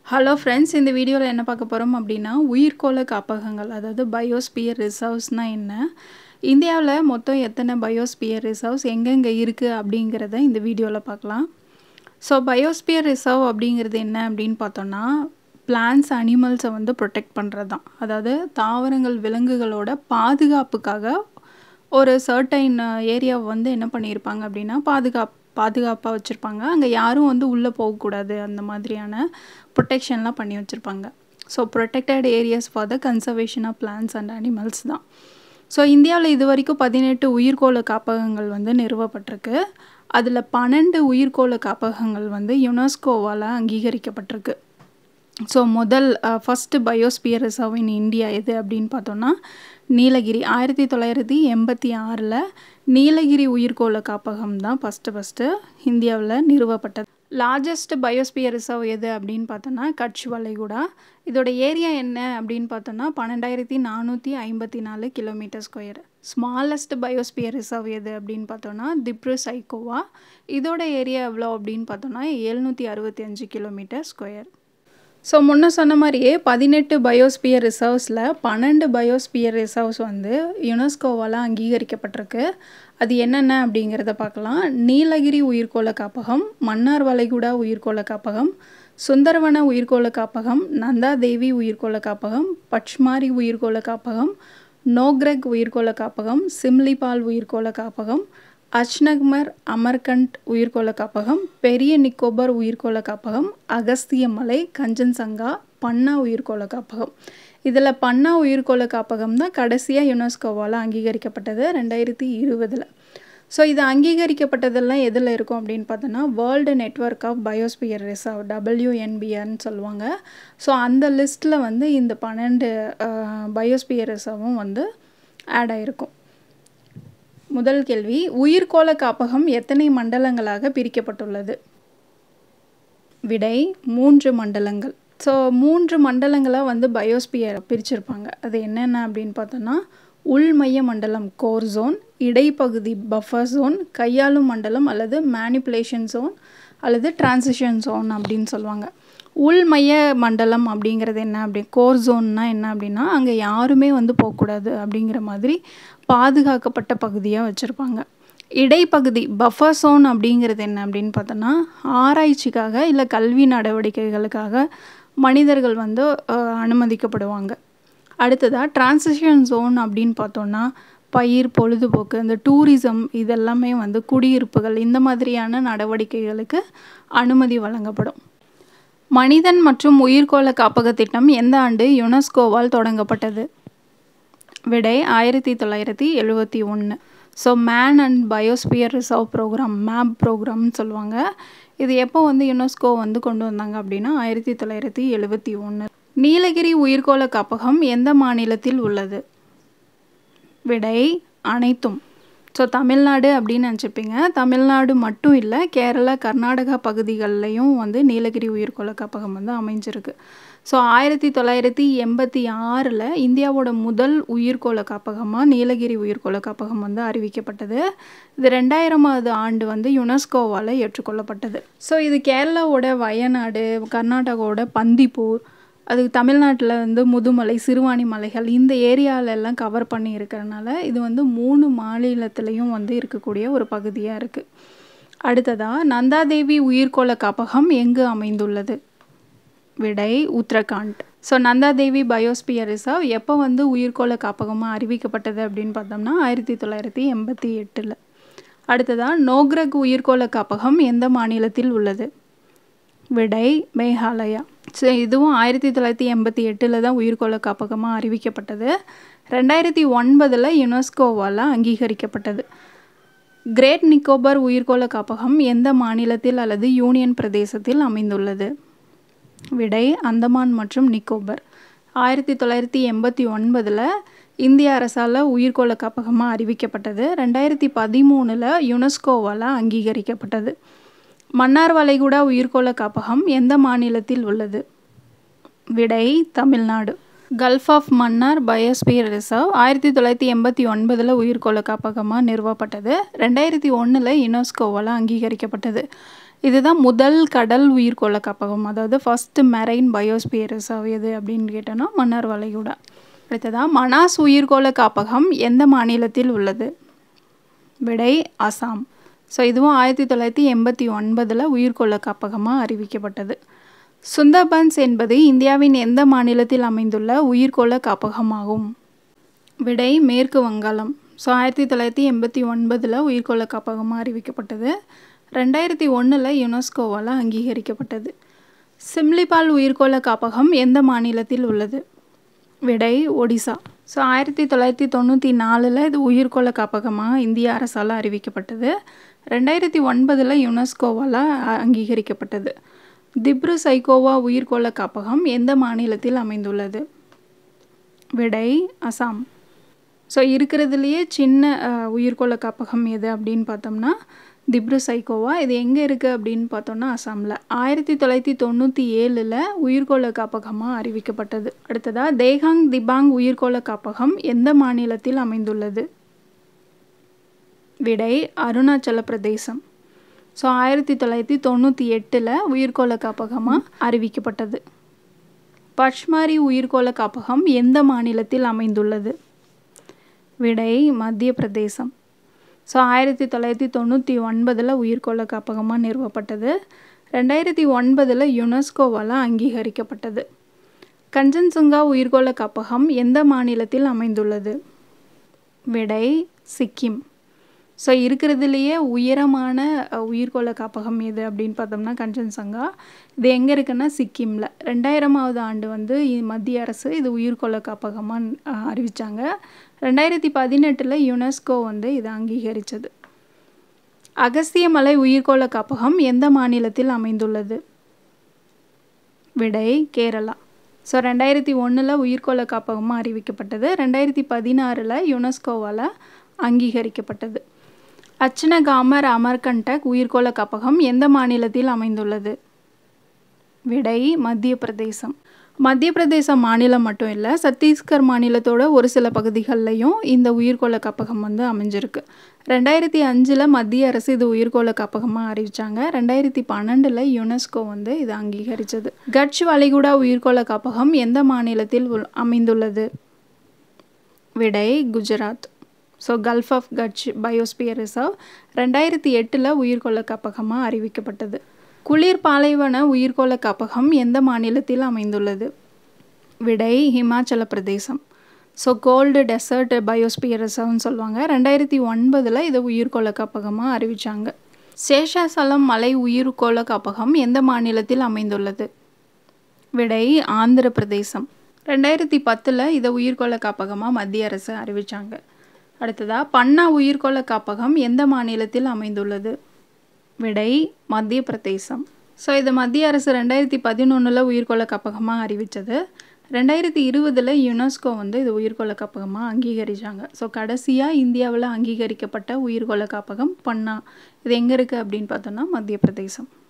hello friends இந்த வீடியோவில் என்ன பார்க்க போகிறோம் அப்படின்னா உயிர்க்கோள காப்பகங்கள் அதாவது பயோஸ்பியர் ரிசர்வ்ஸ்னால் என்ன இந்தியாவில் மொத்தம் எத்தனை பயோஸ்பியர் ரிசர்வ்ஸ் எங்கெங்கே இருக்குது அப்படிங்கிறத இந்த வீடியோவில் பார்க்கலாம் ஸோ பயோஸ்பியர் ரிசர்வ் அப்படிங்கிறது என்ன அப்படின்னு பார்த்தோன்னா பிளான்ஸ் அனிமல்ஸை வந்து ப்ரொடெக்ட் பண்ணுறது தான் அதாவது தாவரங்கள் விலங்குகளோட பாதுகாப்புக்காக ஒரு சர்டைன் ஏரியாவை வந்து என்ன பண்ணியிருப்பாங்க அப்படின்னா பாதுகாப் பாதுகாப்பாக வச்சுருப்பாங்க அங்கே யாரும் வந்து உள்ளே போகக்கூடாது அந்த மாதிரியான ப்ரொடெக்ஷன்லாம் பண்ணி வச்சுருப்பாங்க so protected areas for the conservation of plants and animals தான் ஸோ இந்தியாவில் இது வரைக்கும் பதினெட்டு உயிர்கோள காப்பகங்கள் வந்து நிறுவப்பட்டிருக்கு அதில் பன்னெண்டு உயிர்கோள காப்பகங்கள் வந்து யுனெஸ்கோவால் அங்கீகரிக்கப்பட்டிருக்கு ஸோ முதல் first biosphere reserve in India எது அப்படின்னு பார்த்தோன்னா நீலகிரி ஆயிரத்தி தொள்ளாயிரத்தி எண்பத்தி ஆறில் நீலகிரி உயிர்கோள காப்பகம் தான் ஃபஸ்ட்டு ஃபஸ்ட்டு இந்தியாவில் நிறுவப்பட்டது லார்ஜஸ்ட் பயோஸ்பியர் ரிசர்வ் எது அப்படின்னு பார்த்தோன்னா கட்ச் வளைகுடா இதோட ஏரியா என்ன அப்படின்னு பார்த்தோன்னா பன்னெண்டாயிரத்தி நானூற்றி ஐம்பத்தி நாலு kilometre square smallest biosphere reserve எது அப்படின்னு பார்த்தோன்னா திப்ரு சைக்கோவா இதோட ஏரியா எவ்வளோ அப்படின்னு பார்த்தோன்னா எழுநூற்றி அறுபத்தி அஞ்சு கிலோமீட்டர் ஸ்கொயர் ஸோ முன்ன சொன்ன மாதிரியே பதினெட்டு பயோஸ்பியர் ரிசர்வ்ஸில் பன்னெண்டு பயோஸ்பியர் ரிசர்வ்ஸ் வந்து யுனெஸ்கோவால் அங்கீகரிக்கப்பட்டிருக்கு அது என்னென்ன அப்படிங்கிறத பார்க்கலாம் நீலகிரி உயிர்கோள காப்பகம் மன்னார் வளைகுடா உயிர்கோள காப்பகம் சுந்தரவன உயிர்கோள காப்பகம் நந்தாதேவி உயிர்கோள காப்பகம் பச்மாரி உயிர்கோள காப்பகம் நோக்ரெக் உயிர்கோள காப்பகம் சிம்லிபால் உயிர்கோள காப்பகம் அச்னக்மர் அமர்கண்ட் உயிர்கோள காப்பகம் பெரிய நிக்கோபர் உயிர்கோள காப்பகம் அகஸ்திய மலை கஞ்சன்சங்கா பன்னா உயிர்கோள காப்பகம் இதில் பன்னா உயிர்கோள காப்பகம் தான் கடைசியாக யுனெஸ்கோவால் அங்கீகரிக்கப்பட்டது ரெண்டாயிரத்தி இருபதில் ஸோ இது அங்கீகரிக்கப்பட்டதெல்லாம் எதில் இருக்கும் அப்படின்னு பார்த்தோன்னா world network of biosphere reserve டபிள்யூஎன்பிஆர்னு சொல்லுவாங்க ஸோ அந்த லிஸ்ட்டில் வந்து இந்த பன்னெண்டு பயோஸ்பியர் ரிசர்வும் வந்து ஆட் ஆகிருக்கும் முதல் கேள்வி உயிர்கோள காப்பகம் எத்தனை மண்டலங்களாக பிரிக்கப்பட்டுள்ளது விடை மூன்று மண்டலங்கள் ஸோ மூன்று மண்டலங்களாக வந்து பயோஸ்பியர் பிரிச்சிருப்பாங்க அது என்னென்ன அப்படின்னு பார்த்தோன்னா உள்மைய மண்டலம் கோர் ஜோன் இடைப்பகுதி பஃபர் ஜோன் கையாளும் மண்டலம் அல்லது மேனிப்புலேஷன் ஜோன் அல்லது டிரான்சிஷன் ஜோன் அப்படின்னு சொல்லுவாங்க உள்மைய மண்டலம் அப்படிங்கிறது என்ன அப்படி கோர் ஜோன்னா என்ன அப்படின்னா அங்கே யாருமே வந்து போகக்கூடாது அப்படிங்கிற மாதிரி பாதுகாக்கப்பட்ட பகுதியாக வச்சுருப்பாங்க இடைப்பகுதி பஃபர் ஜோன் அப்படிங்கிறது என்ன அப்படின்னு பார்த்தோன்னா ஆராய்ச்சிக்காக இல்லை கல்வி நடவடிக்கைகளுக்காக மனிதர்கள் வந்து அனுமதிக்கப்படுவாங்க அடுத்ததாக டிரான்சிஷன் ஜோன் அப்படின்னு பார்த்தோன்னா பயிர் பொழுதுபோக்கு இந்த டூரிசம் இதெல்லாமே வந்து குடியிருப்புகள் இந்த மாதிரியான நடவடிக்கைகளுக்கு அனுமதி வழங்கப்படும் மனிதன் மற்றும் உயிர்கோள காப்பக திட்டம் எந்த ஆண்டு யுனெஸ்கோவால் தொடங்கப்பட்டது விடை ஆயிரத்தி தொள்ளாயிரத்தி எழுபத்தி ஒன்று so man and biosphere reserve programme MAB ப்ரோக்ராம்னு சொல்லுவாங்க இது எப்போ வந்து யுனெஸ்கோ வந்து கொண்டு வந்தாங்க அப்படின்னா ஆயிரத்தி தொள்ளாயிரத்தி எழுபத்தி ஒன்று நீலகிரி உயிர்கோள காப்பகம் எந்த மாநிலத்தில் உள்ளது விடை அனைத்தும் ஸோ தமிழ்நாடு அப்படின்னு நினச்சிப்பீங்க தமிழ்நாடு மட்டும் இல்லை கேரளா கர்நாடகா பகுதிகள்லையும் வந்து நீலகிரி உயிர்கோள காப்பகம் வந்து அமைஞ்சிருக்கு ஸோ ஆயிரத்தி தொள்ளாயிரத்தி எண்பத்தி ஆறில் இந்தியாவோட முதல் உயிர்கோள காப்பகமாக நீலகிரி உயிர்கோள காப்பகம் வந்து அறிவிக்கப்பட்டது இது ரெண்டாயிரமாவது ஆண்டு வந்து யுனெஸ்கோவால் ஏற்றுக்கொள்ளப்பட்டது ஸோ இது கேரளாவோட வயநாடு கர்நாடகாவோட பந்திப்பூர் அது தமிழ்நாட்டில் வந்து முதுமலை சிறுவாணி மலைகள் இந்த ஏரியாவிலெல்லாம் கவர் பண்ணி இருக்கிறனால இது வந்து மூணு மாநிலத்திலையும் வந்து இருக்கக்கூடிய ஒரு பகுதியாக இருக்குது அடுத்ததாக நந்தாதேவி உயிர்கோள காப்பகம் எங்கு அமைந்துள்ளது விடை Uttarakhand so Nandadevi biosphere reserve எப்போ வந்து உயிர்கோள காப்பகமாக அறிவிக்கப்பட்டது அப்படின்னு பார்த்தோம்னா ஆயிரத்தி தொள்ளாயிரத்தி எண்பத்தி எட்டில் அடுத்ததாக நோக்ரக் உயிர்கோள காப்பகம் எந்த மாநிலத்தில் உள்ளது விடை மேகாலயா ஸோ இதுவும் ஆயிரத்தி தொள்ளாயிரத்தி எண்பத்தி எட்டில் தான் உயிர்கோள காப்பகமாக அறிவிக்கப்பட்டது ரெண்டாயிரத்தி ஒன்பதில் யுனெஸ்கோவால் அங்கீகரிக்கப்பட்டது கிரேட் நிக்கோபர் உயிர்கோள காப்பகம் எந்த மாநிலத்தில் அல்லது யூனியன் பிரதேசத்தில் அமைந்துள்ளது விடை அந்தமான் மற்றும் நிக்கோபர் ஆயிரத்தி தொள்ளாயிரத்தி எண்பத்தி ஒன்பதில் இந்திய அரசால் உயிர்கோள காப்பகமாக அறிவிக்கப்பட்டது ரெண்டாயிரத்தி பதிமூணில் யுனெஸ்கோவால் அங்கீகரிக்கப்பட்டது மன்னார் வளைகுடா உயிர்கோள காப்பகம் எந்த மாநிலத்தில் உள்ளது விடை Tamil Nadu gulf of Mannar biosphere reserve ஆயிரத்தி தொள்ளாயிரத்தி எண்பத்தி ஒன்பதில் உயிர்கோள காப்பகமாக நிறுவப்பட்டது ரெண்டாயிரத்தி ஒன்றில் யுனெஸ்கோவால் அங்கீகரிக்கப்பட்டது இதுதான் முதல் கடல் உயிர்கோள காப்பகம் அதாவது ஃபஸ்ட்டு மெரைன் பயோஸ்பியர் ரிசர்வ் எது அப்படின்னு கேட்டோன்னா மன்னார் வளைகுடா அடுத்ததாக மனாஸ் உயிர்கோள காப்பகம் எந்த மாநிலத்தில் உள்ளது விடை அசாம் ஸோ இதுவும் ஆயிரத்தி தொள்ளாயிரத்தி எண்பத்தி ஒன்பதில் உயிர்கோள காப்பகமாக அறிவிக்கப்பட்டது சுந்தர்பன்ஸ் என்பது இந்தியாவின் எந்த மாநிலத்தில் அமைந்துள்ள உயிர்கோள காப்பகமாகும் விடை மேற்கு வங்காளம் ஸோ ஆயிரத்தி தொள்ளாயிரத்தி எண்பத்தி ஒன்பதில் உயிர்கோள காப்பகமாக அறிவிக்கப்பட்டது ரெண்டாயிரத்தி ஒன்றில் யுனெஸ்கோவால் அங்கீகரிக்கப்பட்டது சிம்லிபால் உயிர்கோள காப்பகம் எந்த மாநிலத்தில் உள்ளது விடை ஒடிசா ஸோ ஆயிரத்தி தொள்ளாயிரத்தி தொண்ணூற்றி நாலில் இது உயிர்கோள காப்பகமாக இந்திய அரசால் அறிவிக்கப்பட்டது ரெண்டாயிரத்தி ஒன்பதில் யுனெஸ்கோவால் அங்கீகரிக்கப்பட்டது திப்ரு சைகோவா உயிர்கோள காப்பகம் எந்த மாநிலத்தில் அமைந்துள்ளது விடை அசாம் ஸோ இருக்கிறதுலையே சின்ன உயிர்கோள காப்பகம் எது அப்படின்னு பார்த்தோம்னா திப்ரு சைக்கோவா இது எங்கே இருக்குது அப்படின்னு பார்த்தோம்னா அசாமில் ஆயிரத்தி தொள்ளாயிரத்தி தொண்ணூற்றி ஏழில் உயிர்கோள காப்பகமாக அறிவிக்கப்பட்டது அடுத்ததாக தேகாங் திபாங் உயிர்கோள காப்பகம் எந்த மாநிலத்தில் அமைந்துள்ளது விடை அருணாச்சல பிரதேசம் ஸோ ஆயிரத்தி தொள்ளாயிரத்தி தொண்ணூற்றி எட்டில் உயிர்கோள காப்பகமாக அறிவிக்கப்பட்டது பஷ்மாரி உயிர்கோள காப்பகம் எந்த மாநிலத்தில் அமைந்துள்ளது விடை மத்திய பிரதேசம் ஸோ ஆயிரத்தி தொள்ளாயிரத்தி தொண்ணூற்றி ஒன்பதில் உயிர்கோள காப்பகமாக நிறுவப்பட்டது ரெண்டாயிரத்தி ஒன்பதில் யுனெஸ்கோவால் அங்கீகரிக்கப்பட்டது கஞ்சன்சுங்கா உயிர்கோள காப்பகம் எந்த மாநிலத்தில் அமைந்துள்ளது விடை சிக்கிம் ஸோ இருக்கிறதுலையே உயரமான உயிர்கோள காப்பகம் எது அப்படின்னு பார்த்தோம்னா கஞ்சன்சங்கா இது எங்கே இருக்குன்னா சிக்கிமில் ரெண்டாயிரமாவது ஆண்டு வந்து மத்திய அரசு இது உயிர்கோள காப்பகமாக அறிவித்தாங்க ரெண்டாயிரத்தி பதினெட்டில் யுனெஸ்கோ வந்து இதை அங்கீகரித்தது அகஸ்தியமலை உயிர்கோள காப்பகம் எந்த மாநிலத்தில் அமைந்துள்ளது விடை கேரளா ஸோ ரெண்டாயிரத்தி ஒன்றில் உயிர்கோள காப்பகமாக அறிவிக்கப்பட்டது ரெண்டாயிரத்தி பதினாறில் யுனெஸ்கோவால் அங்கீகரிக்கப்பட்டது அச்சனகாமர் அமர்கண்டக் உயிர்கோள காப்பகம் எந்த மாநிலத்தில் அமைந்துள்ளது விடை மத்திய பிரதேசம் மத்திய பிரதேச மாநிலம் மட்டும் இல்லை சத்தீஸ்கர் மாநிலத்தோட ஒரு சில பகுதிகள்லையும் இந்த உயிர்கோள காப்பகம் வந்து அமைஞ்சிருக்கு ரெண்டாயிரத்தி அஞ்சில் மத்திய அரசு இது உயிர்கோள காப்பகமாக அறிவித்தாங்க ரெண்டாயிரத்தி பன்னெண்டில் யுனெஸ்கோ வந்து இதை அங்கீகரித்தது கட்ச் வளைகுடா உயிர்கோள காப்பகம் எந்த மாநிலத்தில் அமைந்துள்ளது விடை Gujarat so gulf of Kutch biosphere reserve ரெண்டாயிரத்தி எட்டில் உயிர்கோள காப்பகமாக அறிவிக்கப்பட்டது குளிர் பாலைவன உயிர்கோள காப்பகம் எந்த மாநிலத்தில் அமைந்துள்ளது விடை ஹிமாச்சல பிரதேசம் ஸோ கோல்டு டெசர்ட் பயோஸ்பியர் ரிசர்வ்னு சொல்லுவாங்க ரெண்டாயிரத்தி ஒன்பதில் இதை உயிர்கோள காப்பகமாக அறிவித்தாங்க சேஷாசலம் மலை உயிர்கோள காப்பகம் எந்த மாநிலத்தில் அமைந்துள்ளது விடை ஆந்திர பிரதேசம் ரெண்டாயிரத்தி பத்தில் இதை உயிர்கோள காப்பகமாக மத்திய அரசு அறிவித்தாங்க அடுத்ததாக பன்னா உயிர்கோள காப்பகம் எந்த மாநிலத்தில் அமைந்துள்ளது விடை மத்திய பிரதேசம் ஸோ இது மத்திய அரசு ரெண்டாயிரத்தி பதினொன்றில் உயிர்கோள காப்பகமாக அறிவித்தது ரெண்டாயிரத்தி இருபதில் யுனெஸ்கோ வந்து இது உயிர்கோள காப்பகமாக அங்கீகரித்தாங்க ஸோ கடைசியாக இந்தியாவில் அங்கீகரிக்கப்பட்ட உயிர்கோள காப்பகம் பன்னா இது எங்கே இருக்குது அப்படின்னு பார்த்தோன்னா மத்திய பிரதேசம்